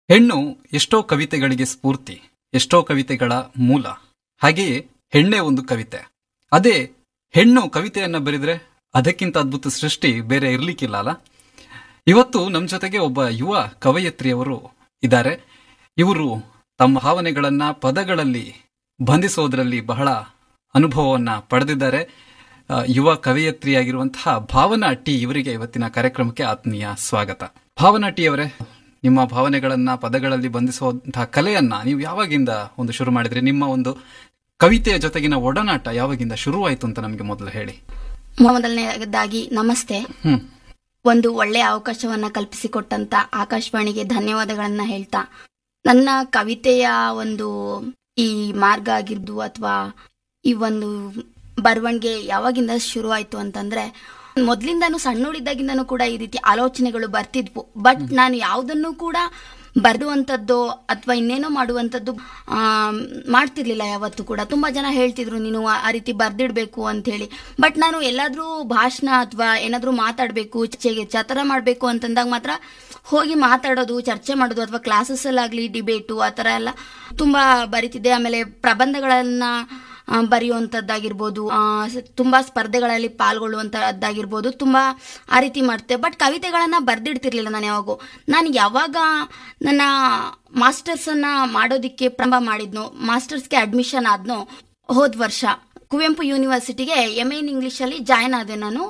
ಹೆಣ್ಣು ಎಷ್ಟೋ ಕವಿತೆಗಳಿಗೆ ಸ್ಫೂರ್ತಿ ಎಷ್ಟೋ ಕವಿತೆಗಳ ಮೂಲ ಹಾಗೆಯೇ ಹೆಣ್ಣೆ ಒಂದು ಕವಿತೆ ಅದೇ ಹೆಣ್ಣು ಕವಿತೆಯನ್ನ ಬರೆದ್ರೆ ಅದಕ್ಕಿಂತ ಅದ್ಭುತ ಸೃಷ್ಟಿ ಬೇರೆ ಇರ್ಲಿಕ್ಕಿಲ್ಲ ಅಲ್ಲ ಇವತ್ತು ನಮ್ಮ ಜೊತೆಗೆ ಒಬ್ಬ ಯುವ ಕವಯತ್ರಿಯವರು ಇದ್ದಾರೆ ಇವರು ತಮ್ಮ ಭಾವನೆಗಳನ್ನ ಪದಗಳಲ್ಲಿ ಬಂಧಿಸೋದ್ರಲ್ಲಿ ಬಹಳ ಅನುಭವವನ್ನ ಪಡೆದಿದ್ದಾರೆ ಆ, ಯುವ ಕವಯತ್ರಿಯಾಗಿರುವಂತಹ ಭಾವನಾ ಟಿ ಇವರಿಗೆ ಇವತ್ತಿನ ಕಾರ್ಯಕ್ರಮಕ್ಕೆ ಆತ್ಮೀಯ ಸ್ವಾಗತ ಭಾವನಾ ಟಿ ಅವರೇ ನಿಮ್ಮ ಭಾವನೆಗಳನ್ನ ಪದಗಳಲ್ಲಿ ಬಂಧಿಸುವಂತಹ ಕಲೆಯನ್ನ ನೀವು ಯಾವಾಗಿಂದ ಒಂದು ಶುರು ಮಾಡಿದ್ರಿ ನಿಮ್ಮ ಒಂದು ಕವಿತೆಯ ಜೊತೆಗಿನ ಒಡನಾಟ ಯಾವಾಗಿಂದ ಶುರುವಾಯಿತು ಅಂತ ನಮಗೆ ಮೊದಲು ಹೇಳಿ ಮೊದಲನೇದಾಗಿ ನಮಸ್ತೆ ಹ್ಮ್ ಒಂದು ಒಳ್ಳೆಯ ಅವಕಾಶವನ್ನ ಕಲ್ಪಿಸಿಕೊಟ್ಟಂತ ಆಕಾಶವಾಣಿಗೆ ಧನ್ಯವಾದಗಳನ್ನ ಹೇಳ್ತಾ ನನ್ನ ಕವಿತೆಯ ಒಂದು ಈ ಮಾರ್ಗ ಆಗಿರ್ದು ಅಥವಾ ಈ ಒಂದು ಬರವಣಿಗೆ ಯಾವಾಗಿಂದ ಶುರುವಾಯ್ತು ಅಂತಂದ್ರೆ ಮೊದ್ಲಿಂದಾನು ಸಣ್ಣೋಳಿದ್ದಾಗಿಂದನೂ ಕೂಡ ಈ ರೀತಿ ಆಲೋಚನೆಗಳು ಬರ್ತಿದ್ವು ಬಟ್ ನಾನು ಯಾವುದನ್ನು ಕೂಡ ಬರೆದುವಂಥದ್ದು ಅಥವಾ ಇನ್ನೇನೋ ಮಾಡುವಂಥದ್ದು ಆಮ್, ಮಾಡ್ತಿರ್ಲಿಲ್ಲ ಯಾವತ್ತೂ ಕೂಡ ತುಂಬಾ ಜನ ಹೇಳ್ತಿದ್ರು ನೀನು ಆ- ಆ ರೀತಿ ಬರ್ದಿಡ್ಬೇಕು ಅಂತ ಹೇಳಿ ಬಟ್ ನಾನು ಎಲ್ಲಾದ್ರೂ ಭಾಷಣ ಅಥವಾ ಏನಾದ್ರೂ ಮಾತಾಡ್ಬೇಕು ಚರ್ಚೆಗೆ ಚತರ ಮಾಡ್ಬೇಕು ಅಂತಂದಾಗ ಮಾತ್ರ ಹೋಗಿ ಮಾತಾಡೋದು ಚರ್ಚೆ ಮಾಡೋದು ಅಥವಾ ಕ್ಲಾಸಸ್ ಅಲ್ಲಾಗ್ಲಿ ಡಿಬೇಟು ಆ ಥರ ಎಲ್ಲ ತುಂಬಾ ಬರಿತಿದ್ದೆ ಆಮೇಲೆ ಪ್ರಬಂಧಗಳನ್ನ ಆ, ಬರೆಯುವಂಥದ್ದಾಗಿರ್ಬೋದು ಆ, ಸ- ತುಂಬಾ ಸ್ಪರ್ಧೆಗಳಲ್ಲಿ ಪಾಲ್ಗೊಳ್ಳುವಂಥದ್ದಾಗಿರ್ಬೋದು ತುಂಬಾ ಆ ರೀತಿ ಮಾಡ್ತೆ ಬಟ್ ಕವಿತೆಗಳನ್ನ ಬರ್ದಿಡ್ತಿರ್ಲಿಲ್ಲ ನಾನು ಯಾವಾಗೂ ನಾನು ಯಾವಾಗ ನನ್ನ ಮಾಸ್ಟರ್ಸ್ ಅನ್ನ ಮಾಡೋದಿಕ್ಕೆ ಪ್ರಾರಂಭ ಮಾಡಿದ್ನೋ ಮಾಸ್ಟರ್ಸ್ಗೆ ಅಡ್ಮಿಷನ್ ಆದ್ನೋ ಹೋದ್ ವರ್ಷ ಕುವೆಂಪು ಯೂನಿವರ್ಸಿಟಿಗೆ ಎಮ್ ಎನ್ ಇಂಗ್ಲಿಷಲ್ಲಿ ಜಾಯ್ನ್ ಆದೆ ನಾನು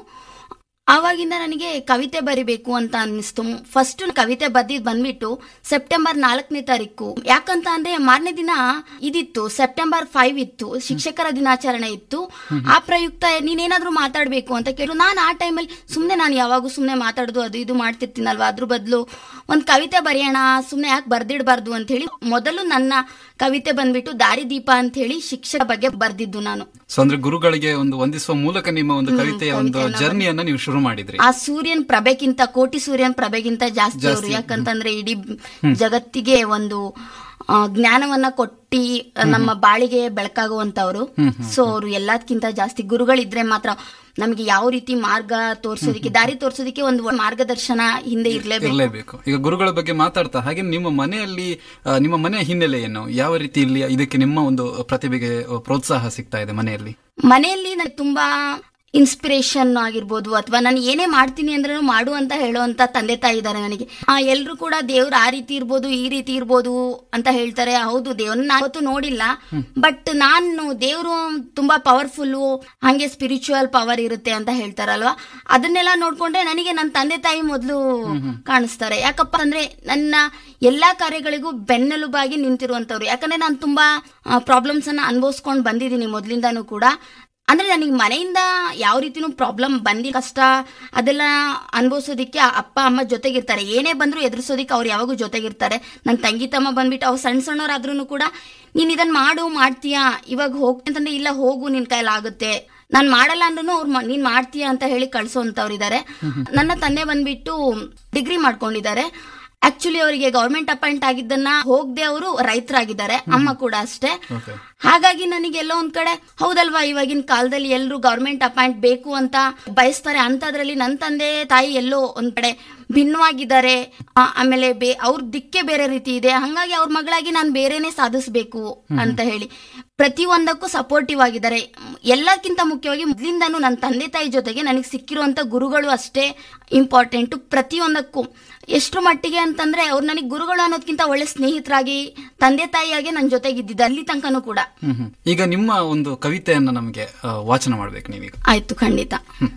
ಆವಾಗಿಂದ ನನಗೆ ಕವಿತೆ ಬರಿಬೇಕು ಅಂತ ಅನ್ನಿಸ್ತು ಫಸ್ಟ್ ಕವಿತೆ ಬರ್ದಿದ್ ಬಂದ್ಬಿಟ್ಟು ಸೆಪ್ಟೆಂಬರ್ ನಾಲ್ಕನೇ ತಾರೀಕು ಯಾಕಂತ ಅಂದ್ರೆ ಮಾರನೇ ದಿನ ಇದಿತ್ತು ಸೆಪ್ಟೆಂಬರ್ ಫೈವ್ ಇತ್ತು ಶಿಕ್ಷಕರ ದಿನಾಚರಣೆ ಇತ್ತು ಆ ಪ್ರಯುಕ್ತ ನೀನೇನಾದ್ರೂ ಮಾತಾಡ್ಬೇಕು ಅಂತ ಕೇಳು ನಾನು ಆ ಟೈಮಲ್ಲಿ ಸುಮ್ನೆ ನಾನು ಯಾವಾಗೂ ಸುಮ್ನೆ ಮಾತಾಡೋದು ಅದು ಇದು ಮಾಡ್ತಿರ್ತೀನಲ್ವಾ ಅದ್ರ ಬದಲು ಒಂದ್ ಕವಿತೆ ಬರೆಯೋಣ ಸುಮ್ನೆ ಯಾಕೆ ಬರ್ದಿಡ್ಬಾರ್ದು ಅಂತ ಹೇಳಿ ಮೊದಲು ನನ್ನ ಕವಿತೆ ಬಂದ್ಬಿಟ್ಟು ದಾರಿದೀಪ ಅಂತ ಹೇಳಿ ಶಿಕ್ಷಕ ಬಗ್ಗೆ ಬರ್ದಿದ್ದು ನಾನು ಸೊ ಅಂದ್ರೆ ಗುರುಗಳಿಗೆ ಒಂದು ವಂದಿಸುವ ಮೂಲಕ ನಿಮ್ಮ ಒಂದು ಕವಿತೆಯ ಒಂದು ಜರ್ನಿಯನ್ನ ನೀವು ಶುರು ಮಾಡಿದ್ರಿ ಆ ಸೂರ್ಯನ್ ಪ್ರಭೆಗಿಂತ ಕೋಟಿ ಸೂರ್ಯನ್ ಪ್ರಭೆಗಿಂತ ಜಾಸ್ತಿ ಅವರು ಯಾಕಂತಂದ್ರೆ ಇಡೀ ಜಗತ್ತಿಗೆ ಒಂದು ಆ, ಜ್ಞಾನವನ್ನ ಕೊಟ್ಟಿ ನಮ್ಮ ಬಾಳಿಗೆ ಬೆಳಕಾಗುವಂತವ್ರು ಸೊ ಅವರು ಎಲ್ಲದಕ್ಕಿಂತ ಜಾಸ್ತಿ ಗುರುಗಳಿದ್ರೆ ಮಾತ್ರ ನಮಗೆ ಯಾವ ರೀತಿ ಮಾರ್ಗ ತೋರ್ಸೋದಿಕ್ಕೆ ದಾರಿ ತೋರ್ಸೋದಿಕ್ಕೆ ಒಂದು ಒಳ್ಳೆ ಮಾರ್ಗದರ್ಶನ ಹಿಂದೆ ಇರ್ಲೇಬೇಕು ಇರಲೇಬೇಕು ಈಗ ಗುರುಗಳ ಬಗ್ಗೆ ಮಾತಾಡ್ತಾ ಹಾಗೆ ನಿಮ್ಮ ಮನೆಯಲ್ಲಿ ಆ, ನಿಮ್ಮ ಮನೆಯ ಹಿನ್ನೆಲೆ ಏನು ಯಾವ ರೀತಿ ಇಲ್ಲಿ ಇದಕ್ಕೆ ನಿಮ್ಮ ಒಂದು ಪ್ರತಿಭೆಗೆ ಪ್ರೋತ್ಸಾಹ ಸಿಗ್ತಾ ಇದೆ ಮನೆಯಲ್ಲಿ ಮನೆಯಲ್ಲಿ ನನಗೆ ತುಂಬಾ ಇನ್ಸ್ಪಿರೇಷನ್ ಆಗಿರ್ಬೋದು ಅಥವಾ ನಾನು ಏನೇ ಮಾಡ್ತೀನಿ ಅಂದ್ರೆ ಮಾಡು ಅಂತ ಹೇಳುವಂತ ತಂದೆ ತಾಯಿ ಇದ್ದಾರೆ ನನಗೆ ಆ ಎಲ್ರು ಕೂಡ ದೇವ್ರು ಆ ರೀತಿ ಇರ್ಬೋದು ಈ ರೀತಿ ಇರ್ಬೋದು ಅಂತ ಹೇಳ್ತಾರೆ ಹೌದು ದೇವ್ರನ್ನ ನಾನು ಯಾವತ್ತೂ ನೋಡಿಲ್ಲ ಬಟ್ ನಾನು ದೇವ್ರು ತುಂಬಾ ಪವರ್ಫುಲ್ಲು ಹಂಗೆ ಸ್ಪಿರಿಚುವಲ್ ಪವರ್ ಇರುತ್ತೆ ಅಂತ ಹೇಳ್ತಾರಲ್ವಾ ಅದನ್ನೆಲ್ಲ ನೋಡ್ಕೊಂಡ್ರೆ ನನಗೆ ನನ್ನ ತಂದೆ ತಾಯಿ ಮೊದಲು ಕಾಣಿಸ್ತಾರೆ ಯಾಕಪ್ಪ ಅಂದ್ರೆ ನನ್ನ ಎಲ್ಲಾ ಕಾರ್ಯಗಳಿಗೂ ಬೆನ್ನೆಲುಬಾಗಿ ನಿಂತಿರುವಂತವ್ರು ಯಾಕಂದ್ರೆ ನಾನು ತುಂಬಾ ಪ್ರಾಬ್ಲಮ್ಸ್ ಅನ್ನ ಅನುಭವಿಸ್ಕೊಂಡು ಬಂದಿದ್ದೀನಿ ಮೊದ್ಲಿಂದಾನು ಕೂಡ ಅಂದ್ರೆ ನನಗೆ ಮನೆಯಿಂದ ಯಾವ ರೀತಿನೂ ಪ್ರಾಬ್ಲಮ್ ಬಂದಿ ಕಷ್ಟ ಅದೆಲ್ಲ ಅನುಭವಿಸೋದಿಕ್ಕೆ ಅಪ್ಪ ಅಮ್ಮ ಜೊತೆಗಿರ್ತಾರೆ ಏನೇ ಬಂದ್ರು ಎದುರಿಸೋದಿಕ್ಕೆ ಅವ್ರು ಯಾವಾಗೂ ಜೊತೆಗಿರ್ತಾರೆ ನನ್ನ ತಂಗಿ ತಮ್ಮ ಬಂದ್ಬಿಟ್ಟು ಅವ್ರು ಸಣ್ಣ ಸಣ್ಣವರಾದ್ರೂ ಕೂಡ ನೀನ್ ಇದನ್ನ ಮಾಡು ಮಾಡ್ತೀಯಾ ಇವಾಗ ಹೋಗ್ತೀನಿ ಅಂತಂದ್ರೆ ಇಲ್ಲ ಹೋಗು ನಿನ್ ಕೈಲಾಗುತ್ತೆ ನಾನ್ ಮಾಡಲ್ಲ ಅಂದ್ರೂ ಅವ್ರು ಮ- ನೀನ್ ಮಾಡ್ತೀಯಾ ಅಂತ ಹೇಳಿ ಕಳ್ಸೋಂತವ್ರು ಇದಾರೆ ನನ್ನ ತಂದೆ ಬಂದ್ಬಿಟ್ಟು ಡಿಗ್ರಿ ಮಾಡ್ಕೊಂಡಿದ್ದಾರೆ ಆಕ್ಚುಲಿ ಅವರಿಗೆ ಗೌರ್ಮೆಂಟ್ ಅಪಾಯಿಂಟ್ ಆಗಿದ್ದನ್ನ ಹೋಗದೆ ಅವರು ರೈತರಾಗಿದ್ದಾರೆ ಅಮ್ಮ ಕೂಡ ಅಷ್ಟೇ ಓಕೆ ಹಾಗಾಗಿ ನನಗೆ ಎಲ್ಲೋ ಒಂದ್ ಕಡೆ ಹೌದಲ್ವಾ ಇವಾಗಿನ ಕಾಲದಲ್ಲಿ ಎಲ್ಲರೂ ಗೌರ್ಮೆಂಟ್ ಅಪಾಯಿಂಟ್ ಬೇಕು ಅಂತ ಬಯಸ್ತಾರೆ ಅಂತದ್ರಲ್ಲಿ ನನ್ನ ತಂದೆ ತಾಯಿ ಎಲ್ಲೋ ಒಂದ್ ಕಡೆ ಭಿನ್ನವಾಗಿದ್ದಾರೆ ಆ, ಆಮೇಲೆ ಬೇ ಅವ್ರ ದಿಕ್ಕೆ ಬೇರೆ ರೀತಿ ಇದೆ ಹಂಗಾಗಿ ಅವ್ರ ಮಗಳಾಗಿ ನಾನು ಬೇರೆನೆ ಸಾಧಿಸ್ಬೇಕು ಅಂತ ಹೇಳಿ ಪ್ರತಿಯೊಂದಕ್ಕೂ ಸಪೋರ್ಟಿವ್ ಆಗಿದ್ದಾರೆ ಎಲ್ಲಕ್ಕಿಂತ ಮುಖ್ಯವಾಗಿ ಮೊದ್ಲಿಂದಾನು ನನ್ನ ತಂದೆ ತಾಯಿ ಜೊತೆಗೆ ನನಗೆ ಸಿಕ್ಕಿರುವಂತ ಗುರುಗಳು ಅಷ್ಟೇ ಇಂಪಾರ್ಟೆಂಟ್ ಪ್ರತಿಯೊಂದಕ್ಕೂ ಎಷ್ಟರ ಮಟ್ಟಿಗೆ ಅಂತಂದ್ರೆ ಅವ್ರು ನನಗೆ ಗುರುಗಳು ಅನ್ನೋದಕ್ಕಿಂತ ಒಳ್ಳೆ ಸ್ನೇಹಿತರಾಗಿ ತಂದೆ ತಾಯಿಯಾಗಿ ನನ್ನ ಜೊತೆಗಿದ್ದಿದ್ದು ಅಲ್ಲಿ ತನಕನೂ ಕೂಡ ಹ್ಮ್ ಹ್ಮ್. ಈಗ ನಿಮ್ಮ ಒಂದು ಕವಿತೆಯನ್ನ ನಮಗೆ ಆ, ವಾಚನ ಮಾಡ್ಬೇಕು ನೀವೀಗ ಆಯ್ತು ಖಂಡಿತ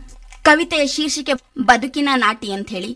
ಕವಿತೆಯ ಶೀರ್ಷಿಕೆ ಬದುಕಿನ ನಾಟಿ ಅಂತ ಹೇಳಿ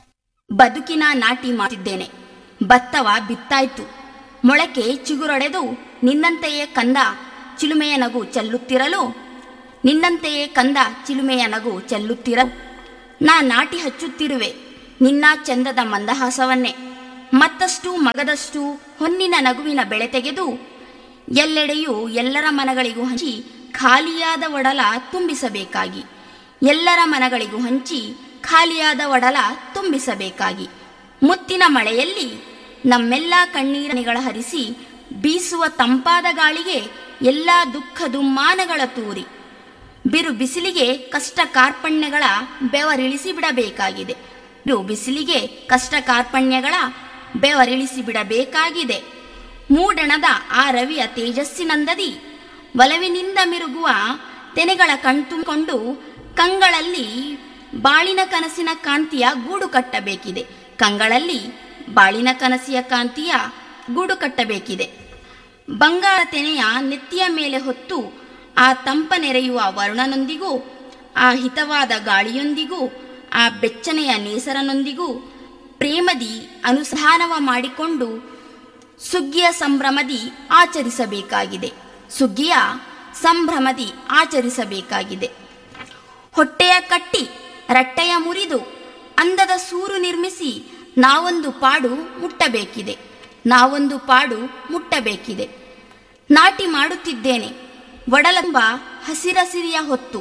ಬದುಕಿನ ನಾಟಿ ಮಾಡ್ತಿದ್ದೇನೆ ಭತ್ತವ ಬಿತ್ತಾಯ್ತು ಮೊಳಕೆ ಚಿಗುರೊಡೆದು ನಿನ್ನಂತೆಯೇ ಕಂದ ಚಿಲುಮೆಯ ನಗು ಚೆಲ್ಲುತ್ತಿರಲು ನಿನ್ನಂತೆಯೇ ಕಂದ ಚಿಲುಮೆಯ ನಗು ಚೆಲ್ಲುತ್ತಿರಲು ನಾ ನಾಟಿ ಹಚ್ಚುತ್ತಿರುವೆ ನಿನ್ನ ಚಂದದ ಮಂದಹಾಸವನ್ನೇ ಮತ್ತಷ್ಟು ಮಗದಷ್ಟು ಹೊನ್ನಿನ ನಗುವಿನ ಬೆಳೆ ತೆಗೆದು ಎಲ್ಲೆಡೆಯೂ ಎಲ್ಲರ ಮನಗಳಿಗೂ ಹಂಚಿ ಖಾಲಿಯಾದ ಒಡಲ ತುಂಬಿಸಬೇಕಾಗಿ ಎಲ್ಲರ ಮನಗಳಿಗೂ ಹಂಚಿ ಖಾಲಿಯಾದ ಒಡಲ ತುಂಬಿಸಬೇಕಾಗಿ ಮುತ್ತಿನ ಮಳೆಯಲ್ಲಿ ನಮ್ಮೆಲ್ಲ ಕಣ್ಣೀರನಿಗಳ ಹರಿಸಿ ಬೀಸುವ ತಂಪಾದ ಗಾಳಿಗೆ ಎಲ್ಲ ದುಃಖ ದುಮ್ಮಾನಗಳ ತೂರಿ ಬಿರು ಬಿಸಿಲಿಗೆ ಕಷ್ಟ ಕಾರ್ಪಣ್ಯಗಳ ಬೆವರಿಳಿಸಿ ಬಿಡಬೇಕಾಗಿದೆ ಬಿರು ಬಿಸಿಲಿಗೆ ಕಷ್ಟ ಕಾರ್ಪಣ್ಯಗಳ ಬೆವರಿಳಿಸಿ ಬಿಡಬೇಕಾಗಿದೆ ಮೂಡಣದ ಆ ರವಿಯ ತೇಜಸ್ಸಿನಂದದಿ ಒಲವಿನಿಂದ ಮಿರುಗುವ ತೆನೆಗಳ ಕಣ್ತುಂಬಿಕೊಂಡು ಕಂಗಳಲ್ಲಿ ಬಾಳಿನ ಕನಸಿನ ಕಾಂತಿಯ ಗೂಡು ಕಟ್ಟಬೇಕಿದೆ ಕಂಗಳಲ್ಲಿ ಬಾಳಿನ ಕನಸಿಯ ಕಾಂತಿಯ ಗೂಡು ಕಟ್ಟಬೇಕಿದೆ ಬಂಗಾರ ತೆನೆಯ ನೆತ್ತಿಯ ಮೇಲೆ ಹೊತ್ತು ಆ ತಂಪ ನೆರೆಯುವ ವರುಣನೊಂದಿಗೂ ಆ ಹಿತವಾದ ಗಾಳಿಯೊಂದಿಗೂ ಆ ಬೆಚ್ಚನೆಯ ನೇಸರನೊಂದಿಗೂ ಪ್ರೇಮದಿ ಅನುಸಂಧಾನವ ಮಾಡಿಕೊಂಡು ಸುಗ್ಗಿಯ ಸಂಭ್ರಮದಿ ಆಚರಿಸಬೇಕಾಗಿದೆ ಸುಗ್ಗಿಯ ಸಂಭ್ರಮದಿ ಆಚರಿಸಬೇಕಾಗಿದೆ ಹೊಟ್ಟೆಯ ಕಟ್ಟಿ ರಟ್ಟೆಯ ಮುರಿದು ಅಂದದ ಸೂರು ನಿರ್ಮಿಸಿ ನಾವೊಂದು ಪಾಡು ಮುಟ್ಟಬೇಕಿದೆ ನಾವೊಂದು ಪಾಡು ಮುಟ್ಟಬೇಕಿದೆ ನಾಟಿ ಮಾಡುತ್ತಿದ್ದೇನೆ ಒಡಲಂಬ ಹಸಿರಸಿರಿಯ ಹೊತ್ತು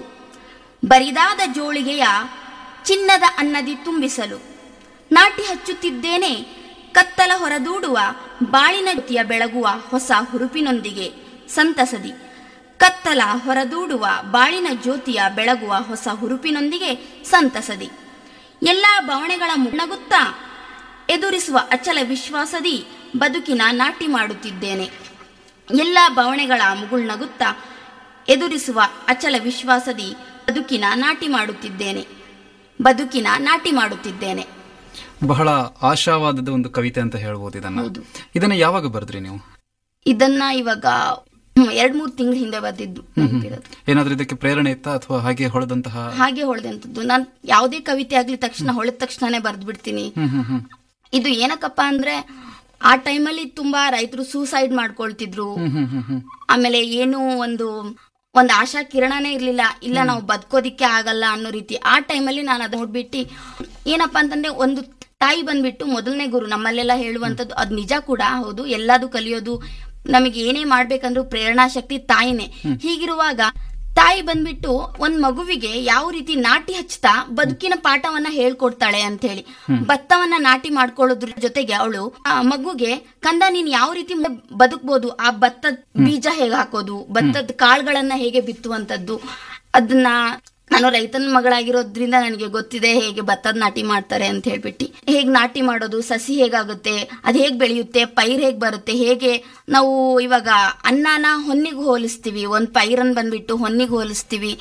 ಬರಿದಾದ ಜೋಳಿಗೆಯ ಚಿನ್ನದ ಅನ್ನದಿ ತುಂಬಿಸಲು ನಾಟಿ ಹಚ್ಚುತ್ತಿದ್ದೇನೆ ಕತ್ತಲ ಹೊರದೂಡುವ ಬಾಳಿನ ಜ್ಯೋತಿಯ ಬೆಳಗುವ ಹೊಸ ಹುರುಪಿನೊಂದಿಗೆ ಸಂತಸದಿ ಕತ್ತಲ ಹೊರದೂಡುವ ಬಾಳಿನ ಜ್ಯೋತಿಯ ಬೆಳಗುವ ಹೊಸ ಹುರುಪಿನೊಂದಿಗೆ ಸಂತಸದಿ ಎಲ್ಲ ಬವಣೆಗಳ ಮುನ್ನಗುತ್ತಾ ಎದುರಿಸುವ ಅಚಲ ವಿಶ್ವಾಸದಿ ಬದುಕಿನ ನಾಟಿ ಮಾಡುತ್ತಿದ್ದೇನೆ ಎಲ್ಲ ಬವಣೆಗಳ ಮುಗುಳ್ನಗುತ್ತಾ ಎದುರಿಸುವ ಅಚಲ ವಿಶ್ವಾಸದಿ ಬದುಕಿನ ನಾಟಿ ಮಾಡುತ್ತಿದ್ದೇನೆ ಬದುಕಿನ ನಾಟಿ ಮಾಡುತ್ತಿದ್ದೇನೆ ಬಹಳ ಆಶಾವಾದದ ಒಂದು ಕವಿತೆ ಅಂತ ಹೇಳ್ಬೋದು ಇದನ್ನ ಹೌದು. ಇದನ್ನ ಯಾವಾಗ ಬರೆದ್ರಿ ನೀವು ಇದನ್ನ ಇವಾಗ ಎರಡ್ ಮೂರ್ ತಿಂಗಳ ಹಿಂದೆ ಬರ್ದಿದ್ದು ನೆನ್ಪಿರೋದು. ಏನಾದ್ರೂ ಇದಕ್ಕೆ ಪ್ರೇರಣೆ ಇತ್ತಾ ಅಥವಾ ಹಾಗೆ ಹೊಳೆದಂತಹ ಹಾಗೆ ಹೊಳೆದಂತದ್ದು ನಾನ್ ಯಾವುದೇ ಕವಿತೆ ಆಗ್ಲಿ ತಕ್ಷಣ ಹೊಳೆದ ತಕ್ಷಣನೇ ಬರ್ದ್ ಬಿಡ್ತೀನಿ ಹ್ಮ್ ಹ್ಮ್ ಹ್ಮ್ ಇದು ಏನಕ್ಕಪ್ಪ ಅಂದ್ರೆ ಆ ಟೈಮಲ್ಲಿ ತುಂಬಾ ರೈತರು ಸೂಸೈಡ್ ಮಾಡ್ಕೊಳ್ತಿದ್ರು ಹ್ಮ್ ಹ್ಮ್ ಹ್ಮ್ ಹ್ಮ್ ಆಮೇಲೆ ಏನು ಒಂದು ಒಂದು ಆಶಾ ಕಿರಣನೇ ಇರ್ಲಿಲ್ಲ ಇಲ್ಲ ನಾವು ಬದುಕೋದಿಕ್ಕೆ ಆಗಲ್ಲ ಅನ್ನೋ ರೀತಿ ಆ ಟೈಮಲ್ಲಿ ನಾನು ಅದು ನೋಡ್ಬಿಟ್ಟು ಏನಪ್ಪಾ ಅಂತಂದ್ರೆ ಒಂದು ತಾಯಿ ಬಂದ್ಬಿಟ್ಟು ಮೊದಲನೇ ಗುರು ನಮ್ಮಲ್ಲೆಲ್ಲ ಹೇಳುವಂಥದ್ದು ಅದು ನಿಜ ಕೂಡ ಹೌದು ಎಲ್ಲದೂ ಕಲಿಯೋದು ನಮಗೆ ಏನೇ ಮಾಡ್ಬೇಕಂದ್ರೂ ಪ್ರೇರಣಾ ಶಕ್ತಿ ತಾಯಿನೇ ಹೀಗಿರುವಾಗ ತಾಯಿ ಬಂದ್ಬಿಟ್ಟು ಒಂದ್ ಮಗುವಿಗೆ ಯಾವ ರೀತಿ ನಾಟಿ ಹಚ್ತಾ ಬದುಕಿನ ಪಾಠವನ್ನ ಹೇಳ್ಕೊಡ್ತಾಳೆ ಅಂತ ಹೇಳಿ ಭತ್ತವನ್ನ ನಾಟಿ ಮಾಡ್ಕೊಳ್ಳೋದ್ರ ಜೊತೆಗೆ ಅವಳು ಆ ಮಗುಗೆ ಕಂದ ನೀನ್ ಯಾವ ರೀತಿ ಮ- ಬದುಕ್ಬೋದು ಆ ಭತ್ತದ ಬೀಜ ಹೇಗೆ ಹಾಕೋದು ಭತ್ತದ ಕಾಳುಗಳನ್ನ ಹೇಗೆ ಬಿತ್ತುವಂತದ್ದು ಅದನ್ನ ನಾನು ರೈತನ ಮಗಳಾಗಿರೋದ್ರಿಂದ ನನಗೆ ಗೊತ್ತಿದೆ ಹೇಗೆ ಭತ್ತದ ನಾಟಿ ಮಾಡ್ತಾರೆ ಅಂತ ಹೇಳ್ಬಿಟ್ಟು ಹೇಗ್ ನಾಟಿ ಮಾಡೋದು ಸಸಿ ಹೇಗಾಗುತ್ತೆ ಅದ್ ಹೇಗ್ ಬೆಳೆಯುತ್ತೆ ಪೈರ್ ಹೇಗ್ ಬರುತ್ತೆ ಹೇಗೆ ನಾವು ಇವಾಗ ಅನ್ನನ ಹೊನ್ನಿಗೆ ಹೋಲಿಸ್ತೀವಿ ಒಂದ್ ಪೈರನ್ ಬಂದ್ಬಿಟ್ಟು ಹೊನ್ನಿಗೆ ಹೋಲಿಸ್ತೀವಿ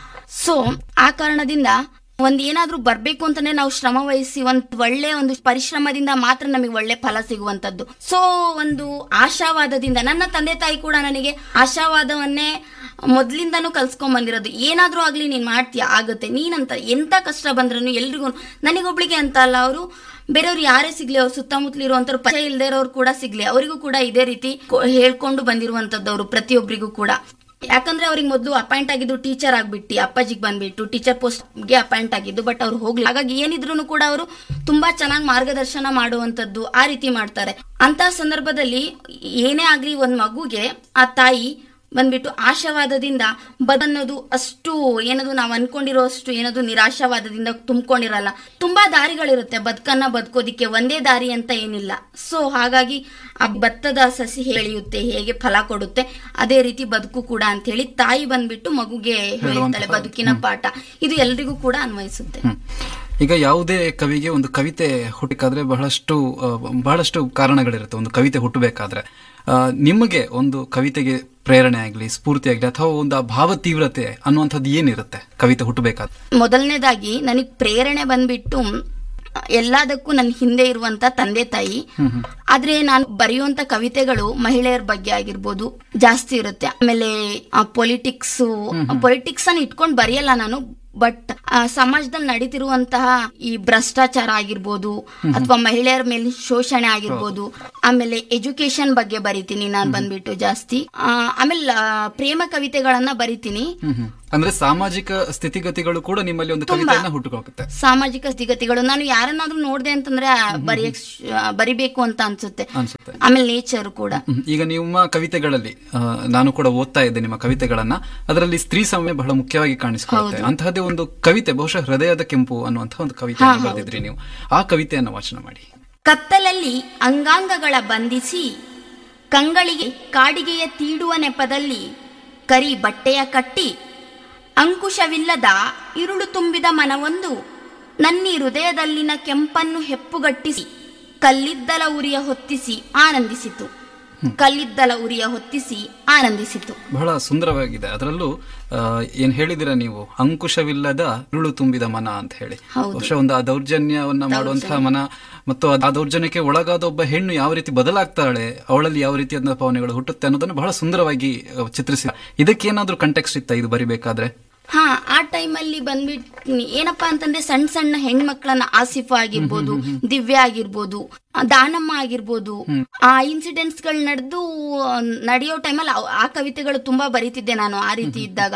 ಸೊ ಆ ಕಾರಣದಿಂದ ಒಂದ್ ಏನಾದ್ರೂ ಬರ್ಬೇಕು ಅಂತಾನೆ ನಾವು ಶ್ರಮ ವಹಿಸಿ ಒಂದ್ ಒಳ್ಳೆ ಒಂದು ಪರಿಶ್ರಮದಿಂದ ಮಾತ್ರ ನಮಗೆ ಒಳ್ಳೆ ಫಲ ಸಿಗುವಂತದ್ದು ಸೊ ಒಂದು ಆಶಾವಾದದಿಂದ ನನ್ನ ತಂದೆ ತಾಯಿ ಕೂಡ ನನಗೆ ಆಶಾವಾದವನ್ನೇ ಮೊದ್ಲಿಂದಾನು ಕಲ್ಸ್ಕೊಂಡ್ ಬಂದಿರೋದು ಏನಾದ್ರೂ ಆಗ್ಲಿ ನೀನ್ ಮಾಡ್ತೀಯ ಆಗುತ್ತೆ ನೀನಂತ ಎಂತ ಕಷ್ಟ ಬಂದ್ರೂ ಎಲ್ರಿಗೂ ನನಗೊಬ್ಳಿಗೆ ಅಂತ ಅಲ್ಲ ಅವರು ಬೇರೆಯವ್ರು ಯಾರೇ ಸಿಗ್ಲಿ ಅವ್ರು ಸುತ್ತಮುತ್ತಲು ಇರುವಂತವ್ರು ಪರಿಚಯ ಇಲ್ದೇ ಇರೋರು ಕೂಡ ಸಿಗ್ಲಿ ಅವರಿಗೂ ಕೂಡ ಇದೇ ರೀತಿ ಕೊ- ಹೇಳ್ಕೊಂಡು ಬಂದಿರುವಂತದ್ದವ್ರು ಪ್ರತಿಯೊಬ್ಬರಿಗೂ ಕೂಡ ಯಾಕಂದ್ರೆ ಅವ್ರಿಗೆ ಮೊದಲು ಅಪಾಯಿಂಟ್ ಆಗಿದ್ದು ಟೀಚರ್ ಆಗ್ಬಿಟ್ಟು ಅಪ್ಪಾಜಿಗೆ ಬಂದ್ಬಿಟ್ಟು ಟೀಚರ್ ಪೋಸ್ಟ್ಗೆ ಅಪಾಯಿಂಟ್ ಆಗಿದ್ದು ಬಟ್ ಅವ್ರು ಹೋಗ್ಲಿ ಹಾಗಾಗಿ ಏನಿದ್ರು ಕೂಡ ಅವರು ತುಂಬಾ ಚೆನ್ನಾಗಿ ಮಾರ್ಗದರ್ಶನ ಮಾಡುವಂತದ್ದು ಆ ರೀತಿ ಮಾಡ್ತಾರೆ ಅಂತ ಸಂದರ್ಭದಲ್ಲಿ ಏನೇ ಆಗ್ಲಿ ಒಂದ್ ಮಗುಗೆ ಆ ತಾಯಿ ಬಂದ್ಬಿಟ್ಟು ಆಶಾವಾದದಿಂದ ಬದನ್ನೋದು ಅಷ್ಟು ಏನದು ನಾವು ಅನ್ಕೊಂಡಿರೋ ಅಷ್ಟು ಏನದು ನಿರಾಶಾವಾದದಿಂದ ತುಂಬಿಕೊಂಡಿರಲ್ಲ ತುಂಬಾ ದಾರಿಗಳಿರುತ್ತೆ ಬದುಕನ್ನ ಬದುಕೋದಿಕ್ಕೆ ಒಂದೇ ದಾರಿ ಅಂತ ಏನಿಲ್ಲ ಸೊ ಹಾಗಾಗಿ ಆ ಭತ್ತದ ಸಸಿ ಬೆಳೆಯುತ್ತೆ ಹೇಗೆ ಫಲ ಕೊಡುತ್ತೆ ಅದೇ ರೀತಿ ಬದುಕು ಕೂಡ ಅಂತ ಹೇಳಿ ತಾಯಿ ಬಂದ್ಬಿಟ್ಟು ಮಗುಗೆ ಹೇಳ್ತಾಳೆ ಬದುಕಿನ ಪಾಠ ಇದು ಎಲ್ರಿಗೂ ಕೂಡ ಅನ್ವಯಿಸುತ್ತೆ ಹ್ಮ್. ಈಗ ಯಾವುದೇ ಕವಿಗೆ ಒಂದು ಕವಿತೆ ಹುಟ್ಟಬೇಕಾದ್ರೆ ಬಹಳಷ್ಟು ಆ, ಬಹಳಷ್ಟು ಕಾರಣಗಳಿರುತ್ತೆ ಒಂದು ಕವಿತೆ ಹುಟ್ಟಬೇಕಾದ್ರೆ ಆ, ನಿಮಗೆ ಒಂದು ಕವಿತೆಗೆ ಪ್ರೇರಣೆ ಆಗಲಿ ಸ್ಫೂರ್ತಿ ಆಗಲಿ ಅಥವಾ ಒಂದು ಆ ಭಾವ ತೀವ್ರತೆ ಅನ್ನುವಂಥದ್ದು ಏನಿರುತ್ತೆ ಕವಿತೆ ಹುಟ್ಟಬೇಕಾದ್ರೆ ಮೊದಲನೇದಾಗಿ ನನಗ್ ಪ್ರೇರಣೆ ಬಂದ್ಬಿಟ್ಟು ಎಲ್ಲದಕ್ಕೂ ನನ್ನ ಹಿಂದೆ ಇರುವಂತ ತಂದೆ ತಾಯಿ ಆದ್ರೆ ನಾನು ಬರೆಯುವಂತ ಕವಿತೆಗಳು ಮಹಿಳೆಯರ ಬಗ್ಗೆ ಆಗಿರ್ಬೋದು ಜಾಸ್ತಿ ಇರುತ್ತೆ ಆಮೇಲೆ ಪೊಲಿಟಿಕ್ಸ್ ಪೊಲಿಟಿಕ್ಸ್ ಅನ್ನ ಇಟ್ಕೊಂಡು ಬರೆಯಲ್ಲ ನಾನು ಬಟ್ ಸಮಾಜದಲ್ಲಿ ನಡೀತಿರುವಂತಹ ಈ ಭ್ರಷ್ಟಾಚಾರ ಆಗಿರ್ಬೋದು ಅಥವಾ ಮಹಿಳೆಯರ ಮೇಲೆ ಶೋಷಣೆ ಆಗಿರ್ಬೋದು ಆಮೇಲೆ ಎಜುಕೇಶನ್ ಬಗ್ಗೆ ಬರಿತೀನಿ ನಾನು ಬಂದ್ಬಿಟ್ಟು ಜಾಸ್ತಿ ಆ, ಆಮೇಲೆ ಆ, ಪ್ರೇಮ ಕವಿತೆಗಳನ್ನ ಬರಿತೀನಿ ಹ್ಮ್ ಹ್ಮ್. ಅಂದ್ರೆ ಸಾಮಾಜಿಕ ಸ್ಥಿತಿಗತಿಗಳು ಕೂಡ ನಿಮ್ಮಲ್ಲಿ ಒಂದು ಕವಿತೆಯನ್ನ ಹುಟ್ಟುಕೋಗುತ್ತೆ ಸಾಮಾಜಿಕ ಸ್ಥಿತಿಗತಿಗಳು ನಾನು ಯಾರನ್ನಾದ್ರೂ ನೋಡ್ದೆ ಅಂತಂದ್ರೆ ಆ, ಬರೆಯಕ್ ಶ್- ಆ, ಬರಿಬೇಕು ಅಂತ ಅನ್ಸುತ್ತೆ ಅನ್ಸುತ್ತೆ ಆಮೇಲೆ ನೇಚರ್ ಕೂಡ ಹ್ಮ್. ಈಗ ನಿಮ್ಮ ಕವಿತೆಗಳಲ್ಲಿ ಆ, ನಾನು ಕೂಡ ಓದ್ತಾ ಇದ್ದೆ ನಿಮ್ಮ ಕವಿತೆಗಳನ್ನ ಅದರಲ್ಲಿ ಸ್ತ್ರೀ ಸಮಯ ಬಹಳ ಮುಖ್ಯವಾಗಿ ಕಾಣಿಸಿಕೊಳ್ಳುತ್ತೆ ಅಂತಹದ್ದೇ ಒಂದು ಕವಿತೆ ಬಹುಶಃ ಹೃದಯದ ಕೆಂಪು ಅನ್ನುವಂಥ ಒಂದು ಕವಿತೆಯನ್ನು ಬರೆದಿದ್ರಿ ನೀವು ಆ ಕವಿತೆಯನ್ನು ವಾಚನ ಮಾಡಿ ಕತ್ತಲಲ್ಲಿ ಅಂಗಾಂಗಗಳ ಬಂಧಿಸಿ ಕಂಗಳಿಗೆ ಕಾಡಿಗೆಯ ತೀಡುವ ನೆಪದಲ್ಲಿ ಕರಿ ಬಟ್ಟೆಯ ಕಟ್ಟಿ ಅಂಕುಶವಿಲ್ಲದ ಇರುಳು ತುಂಬಿದ ಮನವೊಂದು ನನ್ನಿ ಹೃದಯದಲ್ಲಿನ ಕೆಂಪನ್ನು ಹೆಪ್ಪುಗಟ್ಟಿಸಿ ಕಲ್ಲಿದ್ದಲ ಉರಿಯ ಹೊತ್ತಿಸಿ ಆನಂದಿಸಿತು ಕಲ್ಲಿದ್ದಲ ಉರಿಯ ಹೊತ್ತಿಸಿ ಆನಂದಿಸಿತು ಬಹಳ ಸುಂದರವಾಗಿದೆ ಅದರಲ್ಲೂ ಆ, ಏನ್ ಹೇಳಿದಿರ ನೀವು ಅಂಕುಶವಿಲ್ಲದ ಇರುಳು ತುಂಬಿದ ಮನ ಅಂತ ಹೇಳಿ ಹೌದು. ಬಹುಶಃ ಒಂದು ಆ ದೌರ್ಜನ್ಯವನ್ನ ಮಾಡುವಂತಹ ಮನ ಮತ್ತು ಆ ದೌರ್ಜನ್ಯಕ್ಕೆ ಒಳಗಾದ ಒಬ್ಬ ಹೆಣ್ಣು ಯಾವ ರೀತಿ ಬದಲಾಗ್ತಾಳೆ ಅವಳಲ್ಲಿ ಯಾವ ರೀತಿಯಾದ ಭಾವನೆಗಳು ಹುಟ್ಟುತ್ತೆ ಅನ್ನೋದನ್ನು ಬಹಳ ಸುಂದರವಾಗಿ ಆ, ಚಿತ್ರಿಸಿ ಇದಕ್ಕೇನಾದ್ರೂ ಕಂಟೆಕ್ಸ್ಟ್ ಇತ್ತ ಇದು ಬರಿಬೇಕಾದ್ರೆ ಹಾ ಆ ಟೈಮಲ್ಲಿ ಬಂದ್ಬಿಟ್ಟು ಏನಪ್ಪಾ ಅಂತಂದ್ರೆ ಸಣ್ಣ ಸಣ್ಣ ಹೆಣ್ಮಕ್ಳನ್ನ ಆಸಿಫಾ ಆಗಿರ್ಬೋದು ದಿವ್ಯಾ ಆಗಿರ್ಬೋದು ಆ, ದಾನಮ್ಮ ಆಗಿರ್ಬೋದು ಆ ಇನ್ಸಿಡೆಂಟ್ಸ್ ಗಳು ನಡೆದು ನಡೆಯೋ ಟೈಮಲ್ಲಿ ಆ ಕವಿತೆಗಳು ತುಂಬಾ ಬರೀತಿದ್ದೆ ನಾನು ಆ ರೀತಿ ಇದ್ದಾಗ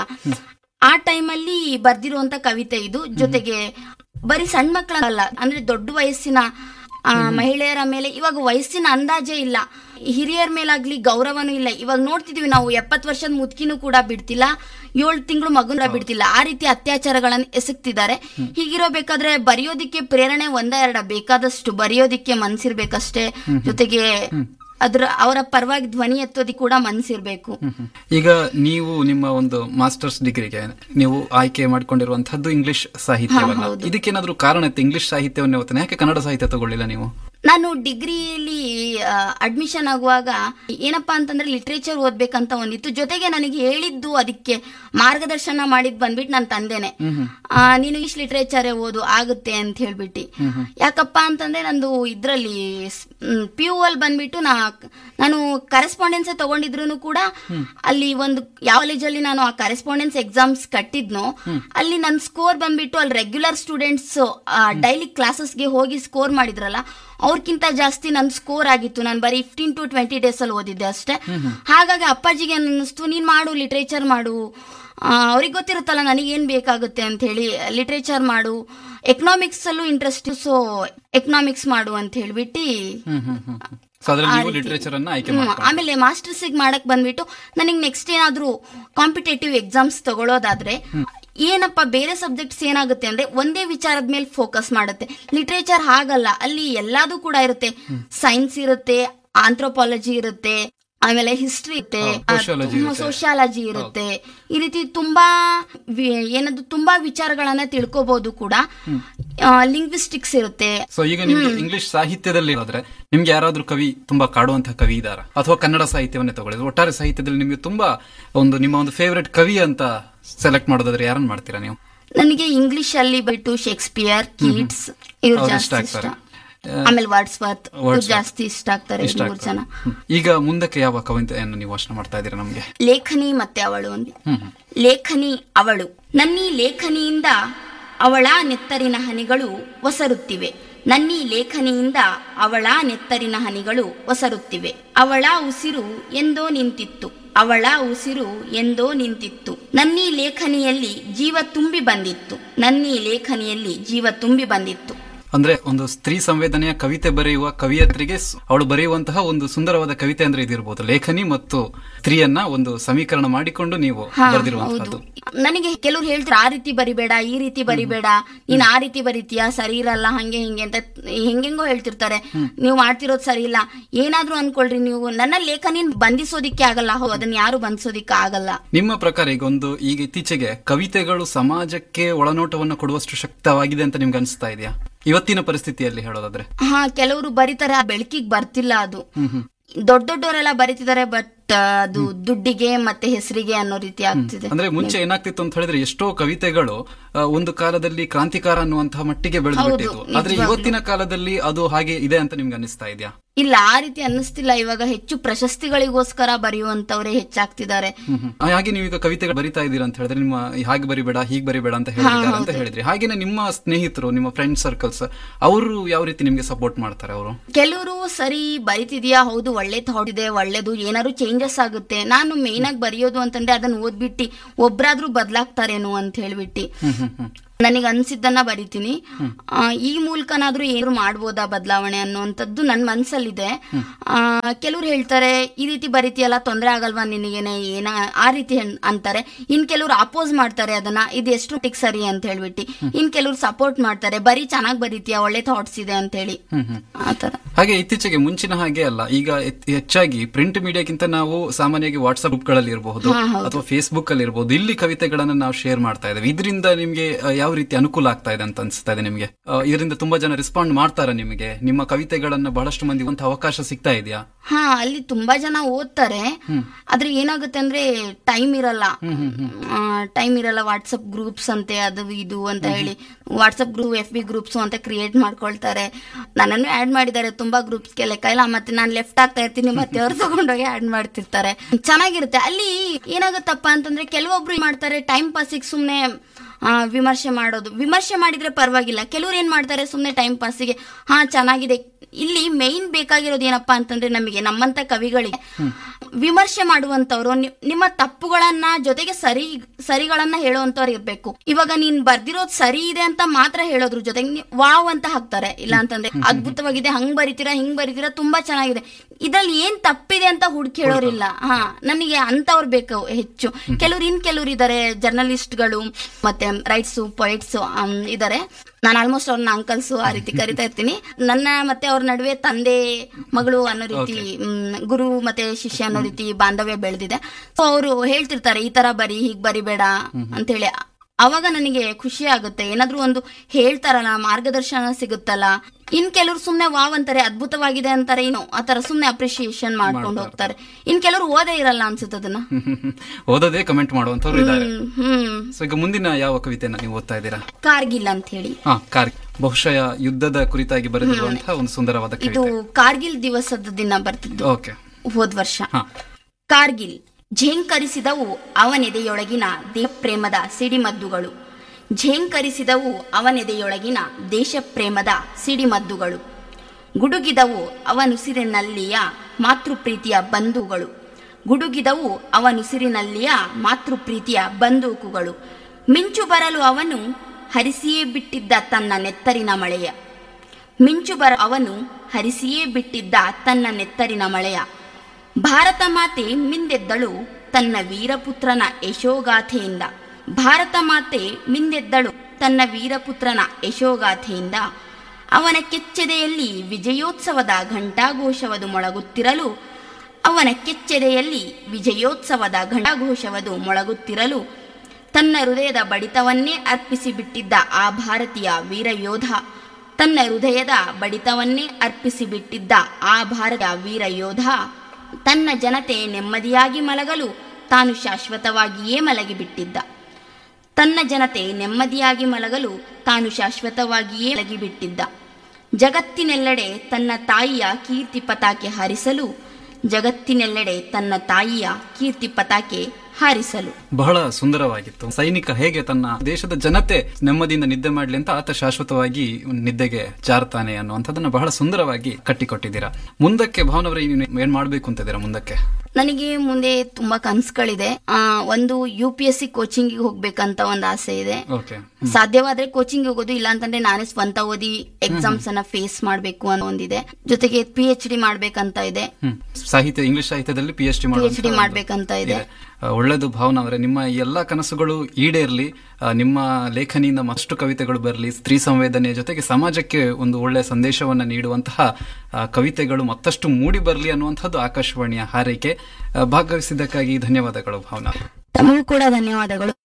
ಆ ಟೈಮಲ್ಲಿ ಬರ್ದಿರುವಂತ ಕವಿತೆ ಇದು ಜೊತೆಗೆ ಬರೀ ಸಣ್ಣ ಮಕ್ಕಳಲ್ಲ ಅಂದ್ರೆ ದೊಡ್ಡ ವಯಸ್ಸಿನ ಆ, ಮಹಿಳೆಯರ ಮೇಲೆ ಇವಾಗ ವಯಸ್ಸಿನ ಅಂದಾಜೇ ಇಲ್ಲ ಹಿರಿಯರ ಮೇಲಾಗ್ಲಿ ಗೌರವನೂ ಇಲ್ಲ ಇವಾಗ ನೋಡ್ತಿದೀವಿ ನಾವು ಎಪ್ಪತ್ತು ವರ್ಷದ ಮುದುಕಿನೂ ಕೂಡ ಬಿಡ್ತಿಲ್ಲ ಏಳು ತಿಂಗಳು ಮಗುನ ಬಿಡ್ತಿಲ್ಲ ಆ ರೀತಿ ಅತ್ಯಾಚಾರಗಳನ್ನು ಎಸಗ್ತಿದ್ದಾರೆ ಹೀಗಿರೋಬೇಕಾದ್ರೆ ಬರೆಯೋದಿಕ್ಕೆ ಪ್ರೇರಣೆ ಒಂದ ಎರಡ ಬೇಕಾದಷ್ಟು ಬರೆಯೋದಿಕ್ಕೆ ಮನ್ಸಿರ್ಬೇಕಷ್ಟೇ ಜೊತೆಗೆ ಅದ್ರ ಅವರ ಪರವಾಗಿ ಧ್ವನಿ ಎತ್ತೋದಿಕ್ ಕೂಡ ಮನ್ಸಿರ್ಬೇಕು ಈಗ ನೀವು ನಿಮ್ಮ ಒಂದು ಮಾಸ್ಟರ್ಸ್ ಡಿಗ್ರಿಗೆ ನೀವು ಆಯ್ಕೆ ಮಾಡ್ಕೊಂಡಿರುವಂತಹದ್ದು ಇಂಗ್ಲಿಷ್ ಸಾಹಿತ್ಯವನ್ನ ಇದಕ್ಕೇನಾದ್ರೂ ಕಾರಣ ಇತ್ತು ಇಂಗ್ಲಿಷ್ ಸಾಹಿತ್ಯವನ್ನೇ ಓದ್ತಾನೆ ಯಾಕೆ ಕನ್ನಡ ಸಾಹಿತ್ಯ ತಗೊಳ್ಳಿಲ್ಲ ನೀವು ನಾನು ಡಿಗ್ರಿಯಲ್ಲಿ ಅಡ್ಮಿಷನ್ ಆಗುವಾಗ ಏನಪ್ಪಾ ಅಂತಂದ್ರೆ ಲಿಟ್ರೇಚರ್ ಓದ್ಬೇಕಂತ ಒಂದಿತ್ತು ಜೊತೆಗೆ ನನಗೆ ಹೇಳಿದ್ದು ಅದಕ್ಕೆ ಮಾರ್ಗದರ್ಶನ ಮಾಡಿದ್ ಬಂದ್ಬಿಟ್ಟು ನನ್ನ ತಂದೆನೆ ಆ, ನೀನು ಇಂಗ್ಲಿಷ್ ಲಿಟ್ರೇಚರೇ ಓದು ಆಗುತ್ತೆ ಅಂತ ಹೇಳ್ಬಿಟ್ಟು ಯಾಕಪ್ಪ ಅಂತಂದ್ರೆ ನಂದು ಇದ್ರಲ್ಲಿ ಪಿ ಯು ಅಲ್ಲಿ ಬಂದ್ಬಿಟ್ಟು ನಾ ನಾನು ಕರೆಸ್ಪಾಂಡೆನ್ಸ್ ತಗೊಂಡಿದ್ರು ಕೂಡ ಅಲ್ಲಿ ಒಂದು ಯಾವ ಕಾಲೇಜಲ್ಲಿ ನಾನು ಆ ಕರೆಸ್ಪಾಂಡೆನ್ಸ್ ಎಕ್ಸಾಮ್ಸ್ ಕಟ್ಟಿದ್ನೋ ಅಲ್ಲಿ ನನ್ನ ಸ್ಕೋರ್ ಬಂದ್ಬಿಟ್ಟು ಅಲ್ಲಿ ರೆಗ್ಯುಲರ್ ಸ್ಟೂಡೆಂಟ್ಸ್ ಡೈಲಿ ಕ್ಲಾಸಸ್ಗೆ ಹೋಗಿ ಸ್ಕೋರ್ ಮಾಡಿದ್ರಲ್ಲ ಅವ್ರಕ್ಕಿಂತ ಜಾಸ್ತಿ ನನ್ನ ಸ್ಕೋರ್ ಆಗಿತ್ತು ನಾನು ಬರೀ ಫಿಫ್ಟೀನ್ ಟು ಟ್ವೆಂಟಿ ಡೇಸ್ ಅಲ್ಲಿ ಓದಿದ್ದೆ ಅಷ್ಟೇ ಹಾಗಾಗಿ ಅಪ್ಪಾಜಿಗೆ ಅನ್ನಿಸ್ತು ನೀನ್ ಮಾಡು ಲಿಟ್ರೇಚರ್ ಮಾಡು ಅವ್ರಿಗೆ ಗೊತ್ತಿರುತ್ತಲ್ಲ ನನಗೇನ್ ಬೇಕಾಗುತ್ತೆ ಅಂತ ಹೇಳಿ ಲಿಟ್ರೇಚರ್ ಮಾಡು ಎಕನಾಮಿಕ್ಸ್ ಅಲ್ಲೂ ಇಂಟ್ರೆಸ್ಟ್ ಸೊ ಎಕನಾಮಿಕ್ಸ್ ಮಾಡು ಅಂತ ಹೇಳ್ಬಿಟ್ಟು ಸೊ ಅದ್ರಲ್ಲಿ ನೀವು ಲಿಟರೇಚರ್ ಅನ್ನ ಆಯ್ಕೆ ಹ್ಮ್. ಮಾಡಿ ಆಮೇಲೆ ಮಾಸ್ಟರ್ಸಿಗೆ ಮಾಡಕ್ ಬಂದ್ಬಿಟ್ಟು ನನಗೆ ನೆಕ್ಸ್ಟ್ ಏನಾದ್ರೂ ಕಾಂಪಿಟೇಟಿವ್ ಎಕ್ಸಾಮ್ಸ್ ತಗೊಳ್ಳೋದಾದ್ರೆ ಏನಪ್ಪ ಬೇರೆ ಸಬ್ಜೆಕ್ಟ್ಸ್ ಏನಾಗುತ್ತೆ ಅಂದ್ರೆ ಒಂದೇ ವಿಚಾರದ ಮೇಲೆ ಫೋಕಸ್ ಮಾಡುತ್ತೆ ಲಿಟ್ರೇಚರ್ ಹಾಗಲ್ಲ ಅಲ್ಲಿ ಎಲ್ಲದೂ ಕೂಡ ಇರುತ್ತೆ ಸೈನ್ಸ್ ಇರುತ್ತೆ ಆಂಥ್ರೋಪಾಲಜಿ ಇರುತ್ತೆ ಆಮೇಲೆ ಹಿಸ್ಟ್ರಿ ಇರುತ್ತೆ ಹಾ, sociology ಇರುತ್ತೆ. ಸೋಶಿಯಾಲಜಿ ಇರುತ್ತೆ ಈ ರೀತಿ ತುಂಬಾ ವಿ- ಏನದು ತುಂಬಾ ವಿಚಾರಗಳನ್ನ ತಿಳ್ಕೊಬಹುದು ಕೂಡ ಲಿಂಗ್ವಿಸ್ಟಿಕ್ಸ್ ಇರುತ್ತೆ ಸೊ ಈಗ ನಿಮ್ಗೆ ಇಂಗ್ಲಿಷ್ ಸಾಹಿತ್ಯದಲ್ಲಿ ಹೋದ್ರೆ ನಿಮ್ಗೆ ಯಾರಾದ್ರೂ ಕವಿ ತುಂಬಾ ಕಾಡುವಂತಹ ಕವಿ ಇದಾರ ಅಥವಾ ಕನ್ನಡ ಸಾಹಿತ್ಯವನ್ನೇ ತಗೊಳ್ಳಿ ಒಟ್ಟಾರೆ ಸಾಹಿತ್ಯದಲ್ಲಿ ನಿಮ್ಗೆ ತುಂಬಾ ಒಂದು ನಿಮ್ಮ ಒಂದು ಫೇವರೆಟ್ ಕವಿ ಅಂತ ಸೆಲೆಕ್ಟ್ ಮಾಡೋದಾದ್ರೆ ಯಾರನ್ನ ಮಾಡ್ತೀರಾ ನೀವು ನನಗೆ ಇಂಗ್ಲಿಷ್ ಅಲ್ಲಿ ಬಿಟ್ಟು ಶೇಕ್ಸ್ಪಿಯರ್ ಕೀಟ್ಸ್ ಇವ್ರು ಅವ್ರು ಇಷ್ಟ ಜಾಸ್ತಿ ಇಷ್ಟ ಆಗ್ತಾರೆ. ಆಮೇಲೆ ವರ್ಡ್ಸ್ವರ್ತ್ ಇವ್ರು ವರ್ಡ್ಸ್ವರ್ತ್. ಜಾಸ್ತಿ ಇಷ್ಟ ಆಗ್ತಾರೆ ಇಷ್ಟ ಮೂರು ಜನ ಆಗ್ತದೆ. ಹ್ಮ್. ಈಗ ಮುಂದಕ್ಕೆ ಯಾವ ಕವಿತೆಯನ್ನು ನೀವು ವಾಚನ ಮಾಡ್ತಾ ಇದ್ದೀರಾ ನಮ್ಗೆ ಲೇಖನಿ ಮತ್ತೆ ಅವಳು ಅಂದಿ ಹ್ಮ್ ಲೇಖನಿ ಅವಳು ನನ್ನೀ ಲೇಖನಿಯಿಂದ ಅವಳ ನೆತ್ತರಿನ ಹನಿಗಳು ಒಸರುತ್ತಿವೆ ನನ್ನೀ ಲೇಖನಿಯಿಂದ ಅವಳ ನೆತ್ತರಿನ ಹನಿಗಳು ಒಸರುತ್ತಿವೆ ಅವಳ ಉಸಿರು ಎಂದೋ ನಿಂತಿತ್ತು ಅವಳ ಉಸಿರು ಎಂದೋ ನಿಂತಿತ್ತು ನನ್ನೀ ಲೇಖನಿಯಲ್ಲಿ ಜೀವ ತುಂಬಿ ಬಂದಿತ್ತು ನನ್ನೀ ಲೇಖನಿಯಲ್ಲಿ ಜೀವ ತುಂಬಿ ಬಂದಿತ್ತು ಅಂದ್ರೆ ಒಂದು ಸ್ತ್ರೀ ಸಂವೇದನೆಯ ಕವಿತೆ ಬರೆಯುವ ಕವಿಯತ್ರಿಗೆ ಸ್- ಅವಳು ಬರೆಯುವಂತಹ ಒಂದು ಸುಂದರವಾದ ಕವಿತೆ ಅಂದ್ರೆ ಇದಿರ್ಬೋದು ಲೇಖನಿ ಮತ್ತು ಸ್ತ್ರೀಯನ್ನ ಒಂದು ಸಮೀಕರಣ ಮಾಡಿಕೊಂಡು ನೀವು ಹಾ, ಹೌದು ಬರೆದಿರುವಂತಹದ್ದು ನನಗೆ ಕೆಲವ್ರು ಹೇಳ್ತಾರೆ ಆ ರೀತಿ ಬರಿಬೇಡ ಈ ರೀತಿ ಬರಿಬೇಡ ನೀನ್ ಆ ರೀತಿ ಬರಿತೀಯಾ ಸರಿ ಇರಲ್ಲ ಹಂಗೆ ಹಿಂಗೆ ಅಂತ ಹೆಂಗೆಂಗೋ ಹೇಳ್ತಿರ್ತಾರೆ ನೀವು ಮಾಡ್ತಿರೋದು ಸರಿ ಇಲ್ಲ ಏನಾದ್ರೂ ಅನ್ಕೊಳ್ರಿ ನೀವು ನನ್ನ ಲೇಖನಿ ಬಂಧಿಸೋದಿಕ್ಕೆ ಆಗಲ್ಲ ಹೋ ಅದನ್ನ ಯಾರು ಬಂಧಿಸೋದಿಕ್ಕೆ ಆಗಲ್ಲ ನಿಮ್ಮ ಪ್ರಕಾರ ಈಗ ಒಂದು ಈಗ ಇತ್ತೀಚೆಗೆ ಕವಿತೆಗಳು ಸಮಾಜಕ್ಕೆ ಒಳನೋಟವನ್ನು ಕೊಡುವಷ್ಟು ಶಕ್ತವಾಗಿದೆ ಅಂತ ನಿಮ್ಗೆ ಅನಿಸ್ತಾ ಇದೆಯಾ ಇವತ್ತಿನ ಪರಿಸ್ಥಿತಿಯಲ್ಲಿ ಹೇಳೋದಾದ್ರೆ ಹಾ ಕೆಲವರು ಬರೀತಾರೆ ಬೆಳಕಿಗೆ ಬರ್ತಿಲ್ಲ ಅದು ದೊಡ್ಡ ದೊಡ್ಡವರೆಲ್ಲ ಬರೀತಿದ್ದಾರೆ ಬಟ್ ಅದು ದುಡ್ಡಿಗೆ ಮತ್ತೆ ಹೆಸರಿಗೆ ಅನ್ನೋ ರೀತಿ ಆಗ್ತಿದೆ ಅಂದ್ರೆ ಮುಂಚೆ ಏನಾಗ್ತಿತ್ತು ಅಂತ ಹೇಳಿದ್ರೆ ಎಷ್ಟೋ ಕವಿತೆಗಳು ಆ, ಒಂದು ಕಾಲದಲ್ಲಿ ಕ್ರಾಂತಿಕಾರ ಅನ್ನುವಂತಹ ಮಟ್ಟಿಗೆ ಬೆಳೆದ್ಬಿಟ್ಟಿದ್ವು ಹೌದು, ಆದ್ರೆ ಇವತ್ತಿನ ಕಾಲದಲ್ಲಿ ಅದು ಹಾಗೆ ಇದೆ ಅಂತ ನಿಮ್ಗೆ ಅನಿಸ್ತಾ ಇದೆಯಾ ಇಲ್ಲ ಆ ರೀತಿ ಅನ್ನಿಸ್ತಿಲ್ಲ ಇವಾಗ ಹೆಚ್ಚು ಪ್ರಶಸ್ತಿಗಳಿಗೋಸ್ಕರ ಬರೆಯುವಂತವ್ರೆ ಹೆಚ್ಚಾಗ್ತಿದ್ದಾರೆ ಹಾಗೆ ನೀವೀಗ ಕವಿತೆಗಳು ಬರಿತಾ ಇದ್ದೀರಾ ಅಂತ ಹೇಳಿದ್ರೆ ನಿಮ್ಮ ಹಾಗೆ ಬರಿಬೇಡ ಹೀಗೆ ಬರಿಬೇಡ ಅಂತ ಹೇಳಿದ್ದಾರೆ ಅಂತ ಹೇಳಿದ್ರಿ ಹಾಗೇನೆ ನಿಮ್ಮ ಸ್ನೇಹಿತರು ನಿಮ್ಮ ಫ್ರೆಂಡ್ ಸರ್ಕಲ್ಸ್ ಅವರು ಯಾವ ರೀತಿ ನಿಮ್ಗೆ ಸಪೋರ್ಟ್ ಮಾಡ್ತಾರೆ ಅವರು ಕೆಲವರು ಸರಿ ಬರಿತಿದ್ಯಾ ಹೌದು ಒಳ್ಳೆ ಥಾಟ್ ಇದೆ ಒಳ್ಳೇದು ಏನಾದ್ರು ಚೇಂಜಸ್ ಆಗುತ್ತೆ ನಾನು ಮೇನ್ ಆಗಿ ಬರೆಯೋದು ಅಂತಂದ್ರೆ ಅದನ್ನ ಓದ್ಬಿಟ್ಟು ಒಬ್ರಾದ್ರೂ ಬದಲಾಗ್ತಾರೇನೋ ಅಂತ ಹೇಳ್ಬಿಟ್ಟು ನನಗೆ ಅನ್ಸಿದ್ದನ್ನ ಬರಿತೀನಿ ಆ, ಈ ಮೂಲಕನಾದ್ರೂ ಏನಾದ್ರು ಮಾಡ್ಬೋದಾ ಬದಲಾವಣೆ ಅನ್ನುವಂಥದ್ದು ನನ್ನ ಮನ್ಸಲ್ಲಿದೆ ಕೆಲವ್ರು ಹೇಳ್ತಾರೆ ಈ ರೀತಿ ಬರಿತೀಯಲ್ಲ ತೊಂದರೆ ಆಗಲ್ವಾ ನಿನಗೇನೆ ಏನ ಆ ರೀತಿ ಹೆಣ್- ಅಂತಾರೆ ಇನ್ ಕೆಲವ್ರು ಅಪೋಸ್ ಮಾಡ್ತಾರೆ ಅದನ್ನ ಇದು ಎಷ್ಟು ಮಟ್ಟಿಗೆ ಸರಿ ಅಂತ ಹೇಳ್ಬಿಟ್ಟು ಇನ್ ಕೆಲವ್ರು ಸಪೋರ್ಟ್ ಮಾಡ್ತಾರೆ ಬರೀ ಚೆನ್ನಾಗಿ ಬರೀತೀಯ ಒಳ್ಳೆ ಥಾಟ್ಸ್ ಇದೆ ಅಂತ ಹೇಳಿ ಆತರ ಹಾಗೆ ಇತ್ತೀಚೆಗೆ ಮುಂಚಿನ ಹಾಗೆ ಅಲ್ಲ ಈಗ ಎತ್- ಹೆಚ್ಚಾಗಿ ಪ್ರಿಂಟ್ ಮೀಡಿಯಾಕ್ಕಿಂತ ನಾವು ಸಾಮಾನ್ಯವಾಗಿ ವಾಟ್ಸ್ಆಪ್ ಗ್ರೂಪ್ ಗಳಲ್ಲಿ ಇರಬಹುದು ಅಥವಾ ಫೇಸ್ಬುಕ್ ಅಲ್ಲಿ ಇರಬಹುದು ಇಲ್ಲಿ ಕವಿತೆಗಳನ್ನ ನಾವು ಶೇರ್ ಮಾಡ್ತಾ ಇದ್ದೇವೆ ಇದರಿಂದ ನಿಮ್ಗೆ ಆ, ಯಾವ ಯಾವ ರೀತಿ ಅನುಕೂಲ ಆಗ್ತಾ ಇದೆ ಅಂತ ಅನಿಸ್ತಾ ಇದೆ ನಿಮಗೆ ಆ, ಇದರಿಂದ ತುಂಬಾ ಜನ ರೆಸ್ಪಾಂಡ್ ಮಾಡ್ತಾರಾ ನಿಮಗೆ ನಿಮ್ಮ ಕವಿತೆಗಳನ್ನ ಬಹಳಷ್ಟು ಮಂದಿ ಒಂದು ಅವಕಾಶ ಸಿಗ್ತಾ ಇದೆಯಾ ಹಾ ಅಲ್ಲಿ ತುಂಬಾ ಜನ ಓದ್ತಾರೆ ಆದ್ರೆ ಏನಾಗುತ್ತೆ ಅಂದ್ರೆ ಟೈಮ್ ಇರಲ್ಲ ಟೈಮ್ ಇರಲ್ಲ ವಾಟ್ಸಪ್ ಗ್ರೂಪ್ಸ್ ಅಂತೆ ಅದು ಇದು ಅಂತ ಹೇಳಿ WhatsApp group F B groups ಅಂತ ಕ್ರಿಯೇಟ್ ಮಾಡ್ಕೊಳ್ತಾರೆ ನನ್ನನ್ನು ಆಡ್ ಮಾಡಿದ್ದಾರೆ ತುಂಬಾ ಗ್ರೂಪ್ಸ್ಗೆ ಲೆಕ್ಕ ಇಲ್ಲ ಮತ್ತೆ ನಾನು ಲೆಫ್ಟ್ ಆಗ್ತಾ ಇರ್ತೀನಿ ಮತ್ತೆ ಅವ್ರು ತಗೊಂಡೋಗಿ ಆಡ್ ಮಾಡ್ತಿರ್ತಾರೆ ಚೆನ್ನಾಗಿರುತ್ತೆ ಅಲ್ಲಿ ಏನಾಗುತ್ತಪ್ಪ ಅಂತಂದ್ರೆ ಕೆಲವೊಬ್ರು ಏನ್ ಮಾಡ್ತಾರೆ ಟೈಮ್ ಪಾಸಿಗೆ ಸುಮ್ನೆ ಆ, ವಿಮರ್ಶೆ ಮಾಡೋದು ವಿಮರ್ಶೆ ಮಾಡಿದ್ರೆ ಪರವಾಗಿಲ್ಲ ಕೆಲವ್ರು ಏನ್ ಮಾಡ್ತಾರೆ ಸುಮ್ನೆ ಟೈಮ್ ಪಾಸಿಗೆ ಹಾ ಚೆನ್ನಾಗಿದೆ ಇಲ್ಲಿ ಮೇನ್ ಬೇಕಾಗಿರೋದು ಏನಪ್ಪಾ ಅಂತಂದ್ರೆ ನಮಗೆ ನಮ್ಮಂತ ಕವಿಗಳಿಗೆ ವಿಮರ್ಶೆ ಮಾಡುವಂತವ್ರು ನಿ- ನಿಮ್ಮ ತಪ್ಪುಗಳನ್ನ ಜೊತೆಗೆ ಸರಿ ಸರಿಗಳನ್ನ ಹೇಳುವಂತವ್ರು ಇರ್ಬೇಕು ಇವಾಗ ನೀನ್ ಬರ್ದಿರೋದ್ ಸರಿ ಇದೆ ಅಂತ ಮಾತ್ರ ಹೇಳೋದ್ರ ಜೊತೆಗೆ ನೀವ್ ವಾವ್ ಅಂತ ಹಾಕ್ತಾರೆ ಇಲ್ಲ ಅಂತಂದ್ರೆ ಅದ್ಭುತವಾಗಿದೆ ಹಂಗ್ ಬರಿತೀರಾ ಹಿಂಗ್ ಬರಿತೀರಾ ತುಂಬಾ ಚೆನ್ನಾಗಿದೆ ಇದ್ರಲ್ಲಿ ಏನ್ ತಪ್ಪಿದೆ ಅಂತ ಹುಡುಕಿ ಹೇಳೋರಿಲ್ಲ ಹಾ ನನಗೆ ಅಂತವ್ರು ಬೇಕು ಹೆಚ್ಚು ಕೆಲವ್ರು ಇನ್ ಕೆಲವ್ರು ಇದಾರೆ ಜರ್ನಲಿಸ್ಟ್ಗಳು ಮತ್ತೆ ರೈಟ್ಸ್ ಪೊಯಿಟ್ಸ್ ಇದಾರೆ ನಾನು ಆಲ್ಮೋಸ್ಟ್ ಅವ್ರನ್ನ ಅಂಕಲ್ಸು ಆ ರೀತಿ ಕರಿತಾ ಇರ್ತೀನಿ ನನ್ನ ಮತ್ತೆ ಅವ್ರ ನಡುವೆ ತಂದೆ ಮಗಳು ಅನ್ನೋ ರೀತಿ ಮ್, ಗುರು ಮತ್ತೆ ಶಿಷ್ಯ ಅನ್ನೋ ರೀತಿ ಬಾಂಧವ್ಯ ಬೆಳೆದಿದೆ ಸೊ ಅವರು ಹೇಳ್ತಿರ್ತಾರೆ ಈ ತರ ಬರಿ ಹೀಗ್ ಬರಿಬೇಡ ಅಂತ ಹೇಳಿ ಅವಾಗ ನನಗೆ ಖುಷಿ ಆಗುತ್ತೆ ಏನಾದ್ರೂ ಒಂದು ಹೇಳ್ತಾರಲ್ಲ ಮಾರ್ಗದರ್ಶನ ಸಿಗುತ್ತಲ್ಲ ಇನ್ ಕೆಲವ್ರು ಸುಮ್ನೆ ವಾವ್ ಅಂತಾರೆ ಅದ್ಭುತವಾಗಿದೆ ಅಂತಾರೆ ಏನು ಆತರ ಸುಮ್ನೆ ಅಪ್ರಿಶಿಯೇಷನ್ ಮಾಡ್ಕೊಂಡು ಹೋಗ್ತಾರೆ ಇನ್ ಕೆಲವ್ರು ಓದೇ ಇರಲ್ಲ ಅನ್ಸುತ್ತೆ ಅದನ್ನ ಓದೋದೇ ಕಮೆಂಟ್ ಮಾಡುವಂತವ್ರು ಇದ್ದಾರೆ ಹ್ಮ್ ಹ್ಮ್ ಸೊ ಈಗ ಮುಂದಿನ ಯಾವ ಕವಿತೆನ ನೀವು ಓದ್ತಾ ಇದ್ದೀರಾ ಕಾರ್ಗಿಲ್ ಅಂತ ಹೇಳಿ ಹಾ ಕಾರ್ ಬಹುಶಃ ಯುದ್ಧದ ಕುರಿತಾಗಿ ಬರೆದಿರುವಂತಹ ಒಂದು ಸುಂದರವಾದ ಇದು ಕವಿತೆ ಕಾರ್ಗಿಲ್ ದಿವಸದ ದಿನ ಬರ್ತಿದ್ದು ಓಕೆ ಹೋದ್ ವರ್ಷ ಹಾ ಕಾರ್ಗಿಲ್ ಝೇಂಕರಿಸಿದವು ಅವನೆದೆಯೊಳಗಿನ ದೇಶಪ್ರೇಮದ ಸಿಡಿಮದ್ದುಗಳು ಝೇಂಕರಿಸಿದವು ಅವನೆದೆಯೊಳಗಿನ ದೇಶಪ್ರೇಮದ ಸಿಡಿಮದ್ದುಗಳು ಗುಡುಗಿದವು ಅವನುಸಿರಿನಲ್ಲಿಯ ಮಾತೃಪ್ರೀತಿಯ ಬಂದೂಗಳು ಗುಡುಗಿದವು ಅವನುಸಿರಿನಲ್ಲಿಯ ಮಾತೃಪ್ರೀತಿಯ ಬಂದೂಕುಗಳು ಮಿಂಚು ಬರಲು ಅವನು ಹರಿಸಿಯೇ ಬಿಟ್ಟಿದ್ದ ತನ್ನ ನೆತ್ತರಿನ ಮಳೆಯ ಮಿಂಚು ಬರ ಅವನು ಹರಿಸಿಯೇ ಬಿಟ್ಟಿದ್ದ ತನ್ನ ನೆತ್ತರಿನ ಮಳೆಯ ಭಾರತ ಮಾತೆ ಮಿಂದೆದ್ದಳು ತನ್ನ ವೀರಪುತ್ರನ ಯಶೋಗಾಥೆಯಿಂದ ಭಾರತ ಮಾತೆ ಮಿಂದೆದ್ದಳು ತನ್ನ ವೀರಪುತ್ರನ ಯಶೋಗಾಥೆಯಿಂದ ಅವನ ಕೆಚ್ಚೆದೆಯಲ್ಲಿ ವಿಜಯೋತ್ಸವದ ಘಂಟಾಘೋಷವದು ಮೊಳಗುತ್ತಿರಲು ಅವನ ಕೆಚ್ಚೆದೆಯಲ್ಲಿ ವಿಜಯೋತ್ಸವದ ಘಂಟಾಘೋಷವದು ಮೊಳಗುತ್ತಿರಲು ತನ್ನ ಹೃದಯದ ಬಡಿತವನ್ನೇ ಅರ್ಪಿಸಿ ಬಿಟ್ಟಿದ್ದ ಆ ಭಾರತೀಯ ವೀರಯೋಧ ತನ್ನ ಹೃದಯದ ಬಡಿತವನ್ನೇ ಅರ್ಪಿಸಿ ಬಿಟ್ಟಿದ್ದ ಆ ಭಾರತ ವೀರ ಯೋಧ ತನ್ನ ಜನತೆ ನೆಮ್ಮದಿಯಾಗಿ ಮಲಗಲು ತಾನು ಶಾಶ್ವತವಾಗಿಯೇ ಮಲಗಿಬಿಟ್ಟಿದ್ದ ತನ್ನ ಜನತೆ ನೆಮ್ಮದಿಯಾಗಿ ಮಲಗಲು ತಾನು ಶಾಶ್ವತವಾಗಿಯೇ ಮಲಗಿಬಿಟ್ಟಿದ್ದ ಜಗತ್ತಿನೆಲ್ಲೆಡೆ ತನ್ನ ತಾಯಿಯ ಕೀರ್ತಿ ಪತಾಕೆ ಹಾರಿಸಲು ಜಗತ್ತಿನೆಲ್ಲೆಡೆ ತನ್ನ ತಾಯಿಯ ಕೀರ್ತಿ ಪತಾಕೆ ಹಾರಿಸಲು ಬಹಳ ಸುಂದರವಾಗಿತ್ತು ಸೈನಿಕ ಹೇಗೆ ತನ್ನ ದೇಶದ ಜನತೆ ನೆಮ್ಮದಿಯಿಂದ ನಿದ್ದೆ ಮಾಡ್ಲಿ ಅಂತ ಆತ ಶಾಶ್ವತವಾಗಿ ನಿದ್ದೆಗೆ ಜಾರ್ತಾನೆ ಅನ್ನುವಂಥದ್ದನ್ನ ಬಹಳ ಸುಂದರವಾಗಿ ಕಟ್ಟಿಕೊಟ್ಟಿದ್ದೀರಾ ಮುಂದಕ್ಕೆ ಭಾವನವರೇ ನೀವು ಏನ್ ಮಾಡ್ಬೇಕು ಅಂತಿದ್ದೀರಾ ಮುಂದಕ್ಕೆ ನನಗೆ ಮುಂದೆ ತುಂಬಾ ಕನ್ಸುಗಳಿದೆ ಆ, ಒಂದು U P S C coaching ಹೋಗ್ಬೇಕಂತ ಒಂದು ಆಸೆ ಇದೆ ಓಕೆ ಸಾಧ್ಯವಾದ್ರೆ ಕೋಚಿಂಗ್ ಹೋಗೋದು ಇಲ್ಲ ಅಂತಂದ್ರೆ ನಾನೇ ಸ್ವಂತ ಓದಿ ಎಕ್ಸಾಮ್ಸ್ ಅನ್ನ ಫೇಸ್ ಮಾಡ್ಬೇಕು ಅನ್ನೋ ಒಂದಿದೆ ಜೊತೆಗೆ ಪಿ ಎಚ್ ಡಿ ಮಾಡ್ಬೇಕಂತ ಇದೆ ಹ್ಮ್ ಸಾಹಿತ್ಯ ಇಂಗ್ಲಿಷ್ ಸಾಹಿತ್ಯದಲ್ಲಿ P H D P H D ಮಾಡ್ಬೇಕಂತ ಇದೆ ಒಳ್ಳೇದು ಭಾವನ ಅವರೇ ನಿಮ್ಮ ಈ ಎಲ್ಲಾ ಕನಸುಗಳು ಈಡೇರ್ಲಿ ಆ, ನಿಮ್ಮ ಲೇಖನಿಯಿಂದ ಮಷ್ಟು ಕವಿತೆಗಳು ಬರಲಿ ಸ್ತ್ರೀ ಸಂವೇದನೆಯ ಜೊತೆಗೆ ಸಮಾಜಕ್ಕೆ ಒಂದು ಒಳ್ಳೆಯ ಸಂದೇಶವನ್ನ ನೀಡುವಂತಹ ಆ, ಕವಿತೆಗಳು ಮತ್ತಷ್ಟು ಮೂಡಿ ಬರಲಿ ಅನ್ನುವಂಥದ್ದು ಆಕಾಶವಾಣಿಯ ಹಾರೈಕೆ ಆ, ಭಾಗವಹಿಸಿದ್ದಕ್ಕಾಗಿ ಧನ್ಯವಾದಗಳು ಭಾವನಾ ತಮಗೂ ಕೂಡ ಧನ್ಯವಾದಗಳು